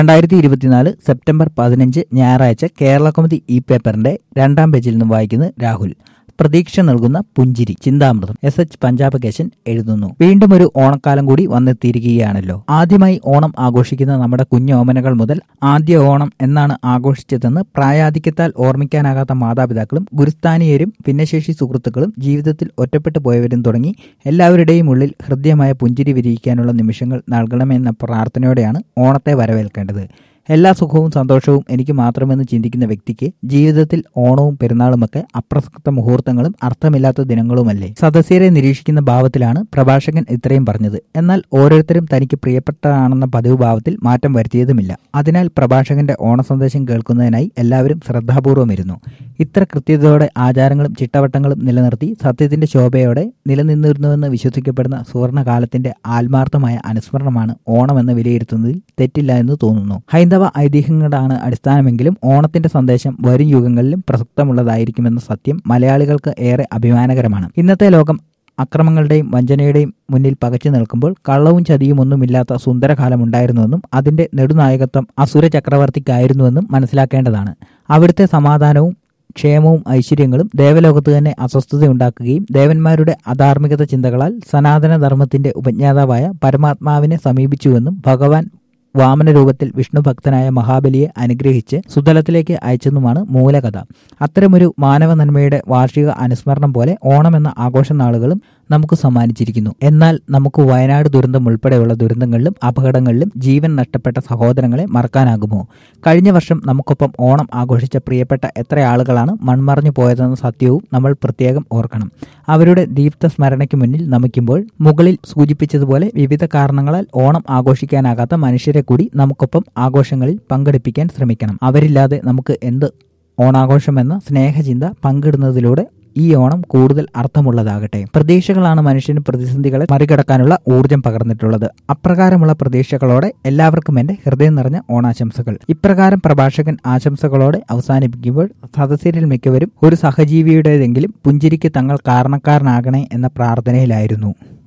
രണ്ടായിരത്തി ഇരുപത്തിനാല് സെപ്റ്റംബർ പതിനഞ്ച് ഞായറാഴ്ച കേരള കൗമുദി ഇ പേപ്പറിന്റെ രണ്ടാം പേജിൽ നിന്ന് വായിക്കുന്നത് രാഹുൽ പ്രതീക്ഷ നൽകുന്ന പുഞ്ചിരി ചിന്താമൃതം എസ് എച്ച് പഞ്ചാബ് കേശൻ എഴുതുന്നു വീണ്ടും ഒരു ഓണക്കാലം കൂടി വന്നെത്തിയിരിക്കുകയാണല്ലോ ആദ്യമായി ഓണം ആഘോഷിക്കുന്ന നമ്മുടെ കുഞ്ഞു ഓമനകൾ മുതൽ ആദ്യ ഓണം എന്നാണ് ആഘോഷിച്ചതെന്ന് പ്രായാധിക്യത്താൽ ഓർമ്മിക്കാനാകാത്ത മാതാപിതാക്കളും ഗുരുസ്ഥാനീയരും ഭിന്നശേഷി സുഹൃത്തുക്കളും ജീവിതത്തിൽ ഒറ്റപ്പെട്ടു പോയവരും തുടങ്ങി എല്ലാവരുടെയും ഉള്ളിൽ ഹൃദ്യമായ പുഞ്ചിരി വിരിയിക്കാനുള്ള നിമിഷങ്ങൾ നൽകണമെന്ന പ്രാർത്ഥനയോടെയാണ് ഓണത്തെ വരവേൽക്കേണ്ടത് എല്ലാ സുഖവും സന്തോഷവും എനിക്ക് മാത്രമെന്ന് ചിന്തിക്കുന്ന വ്യക്തിക്ക് ജീവിതത്തിൽ ഓണവും പെരുന്നാളുമൊക്കെ അപ്രസക്ത മുഹൂർത്തങ്ങളും അർത്ഥമില്ലാത്ത ദിനങ്ങളുമല്ലേ സദസ്യരെ നിരീക്ഷിക്കുന്ന ഭാവത്തിലാണ് പ്രഭാഷകൻ ഇത്രയും പറഞ്ഞത് എന്നാൽ ഓരോരുത്തരും തനിക്ക് പ്രിയപ്പെട്ടതാണെന്ന പതിവ് ഭാവത്തിൽ മാറ്റം വരുത്തിയതുമില്ല അതിനാൽ പ്രഭാഷകന്റെ ഓണ സന്ദേശം കേൾക്കുന്നതിനായി എല്ലാവരും ശ്രദ്ധാപൂർവം ഇരുന്നു ഇത്ര കൃത്യതയോടെ ആചാരങ്ങളും ചിട്ടവട്ടങ്ങളും നിലനിർത്തി സത്യത്തിന്റെ ശോഭയോടെ നിലനിന്നിരുന്നുവെന്ന് വിശ്വസിക്കപ്പെടുന്ന സുവർണകാലത്തിന്റെ ആത്മാർത്ഥമായ അനുസ്മരണമാണ് ഓണമെന്ന് വിലയിരുത്തുന്നതിൽ തെറ്റില്ല എന്ന് തോന്നുന്നു ഹൈന്ദവ ഐതിഹ്യങ്ങളാണ് അടിസ്ഥാനമെങ്കിലും ഓണത്തിന്റെ സന്ദേശം വരും യുഗങ്ങളിലും പ്രസക്തമുള്ളതായിരിക്കുമെന്ന സത്യം മലയാളികൾക്ക് ഏറെ അഭിമാനകരമാണ് ഇന്നത്തെ ലോകം അക്രമങ്ങളുടെയും വഞ്ചനയുടെയും മുന്നിൽ പകച്ചു നിൽക്കുമ്പോൾ കള്ളവും ചതിയും ഒന്നുമില്ലാത്ത സുന്ദരകാലമുണ്ടായിരുന്നുവെന്നും അതിന്റെ നെടുനായകത്വം അസുര ചക്രവർത്തിക്കായിരുന്നുവെന്നും മനസ്സിലാക്കേണ്ടതാണ് അവിടുത്തെ സമാധാനവും ക്ഷേമവും ഐശ്വര്യങ്ങളും ദേവലോകത്ത് തന്നെ അസ്വസ്ഥതയുണ്ടാക്കുകയും ദേവന്മാരുടെ അധാർമികത ചിന്തകളാൽ സനാതനധർമ്മത്തിന്റെ ഉപജ്ഞാതാവായ പരമാത്മാവിനെ സമീപിച്ചുവെന്നും ഭഗവാൻ വാമന രൂപത്തിൽ വിഷ്ണു ഭക്തനായ മഹാബലിയെ അനുഗ്രഹിച്ച് സുതലത്തിലേക്ക് അയച്ചെന്നുമാണ് മൂലകഥ അത്തരമൊരു മാനവ നന്മയുടെ വാർഷിക അനുസ്മരണം പോലെ ഓണം എന്ന ആഘോഷ നാളുകളും നമുക്ക് സമ്മാനിച്ചിരിക്കുന്നു എന്നാൽ നമുക്ക് വയനാട് ദുരന്തം ഉൾപ്പെടെയുള്ള ദുരന്തങ്ങളിലും അപകടങ്ങളിലും ജീവൻ നഷ്ടപ്പെട്ട സഹോദരങ്ങളെ മറക്കാനാകുമോ കഴിഞ്ഞ വർഷം നമുക്കൊപ്പം ഓണം ആഘോഷിച്ച പ്രിയപ്പെട്ട എത്ര ആളുകളാണ് മൺമറഞ്ഞു പോയതെന്ന സത്യവും നമ്മൾ പ്രത്യേകം ഓർക്കണം അവരുടെ ദീപ്ത സ്മരണയ്ക്ക് മുന്നിൽ നമിക്കുമ്പോൾ മുകളിൽ സൂചിപ്പിച്ചതുപോലെ വിവിധ കാരണങ്ങളാൽ ഓണം ആഘോഷിക്കാനാകാത്ത മനുഷ്യരെ കൂടി നമുക്കൊപ്പം ആഘോഷങ്ങളിൽ പങ്കെടുപ്പിക്കാൻ ശ്രമിക്കണം അവരില്ലാതെ നമുക്ക് എന്ത് ഓണാഘോഷമെന്ന സ്നേഹചിന്ത പങ്കിടുന്നതിലൂടെ ഈ ഓണം കൂടുതൽ അർത്ഥമുള്ളതാകട്ടെ പ്രതീക്ഷകളാണ് മനുഷ്യന് പ്രതിസന്ധികളെ മറികടക്കാനുള്ള ഊർജം പകർന്നിട്ടുള്ളത് അപ്രകാരമുള്ള പ്രതീക്ഷകളോടെ എല്ലാവർക്കും എന്റെ ഹൃദയം നിറഞ്ഞ ഓണാശംസകൾ ഇപ്രകാരം പ്രഭാഷകൻ ആശംസകളോടെ അവസാനിപ്പിക്കുമ്പോൾ സദസ്യരിൽ മിക്കവരും ഒരു സഹജീവിയുടേതെങ്കിലും പുഞ്ചിരിക്ക് തങ്ങൾ കാരണക്കാരനാകണേ എന്ന പ്രാർത്ഥനയിലായിരുന്നു